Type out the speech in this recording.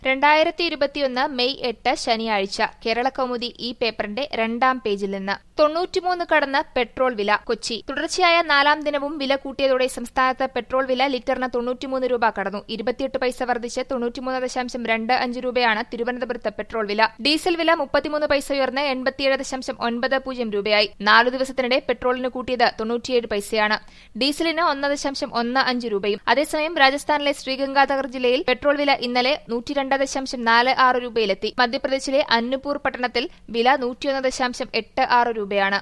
രണ്ടായിരത്തി ഇരുപത്തിയൊന്ന് മെയ് എട്ട് ശനിയാഴ്ച കേരള കൗമുദി ഈ പേപ്പറിന്റെ രണ്ടാം പേജിൽ നിന്ന് തൊണ്ണൂറ്റിമൂന്ന് കടന്ന് പെട്രോൾ വില കൊച്ചി തുടർച്ചയായ നാലാം ദിനവും വില കൂട്ടിയതോടെ സംസ്ഥാനത്ത് പെട്രോൾ വില ലിറ്ററിന് തൊണ്ണൂറ്റിമൂന്ന് രൂപ കടന്നു ഇരുപത്തിയെട്ട് പൈസ വർദ്ധിച്ച് തൊണ്ണൂറ്റിമൂന്ന് ദശാംശം രണ്ട് അഞ്ച് രൂപയാണ് തിരുവനന്തപുരത്ത് പെട്രോൾ വില ഡീസൽ വില മുപ്പത്തിമൂന്ന് പൈസ ഉയർന്ന് എൺപത്തിയേഴ് ദശാംശം ഒൻപത് പൂജ്യം രൂപയായി നാലു ദിവസത്തിനിടെ പെട്രോളിന് കൂട്ടിയത് തൊണ്ണൂറ്റിയേഴ് പൈസയാണ് ഡീസലിന് ഒന്ന് ദശാംശം ഒന്ന് അഞ്ച് രൂപയും അതേസമയം രാജസ്ഥാനിലെ ശ്രീഗംഗാനഗർ ജില്ലയിൽ പെട്രോൾ വില ഇന്നലെ നൂറ്റിരണ്ട് ദശാംശം നാല് ആറ് രൂപയിലെത്തി മധ്യപ്രദേശിലെ അന്നുപൂർ പട്ടണത്തിൽ വില നൂറ്റിയൊന്ന് ദശാംശം എട്ട് ആറ് രൂപയാണ്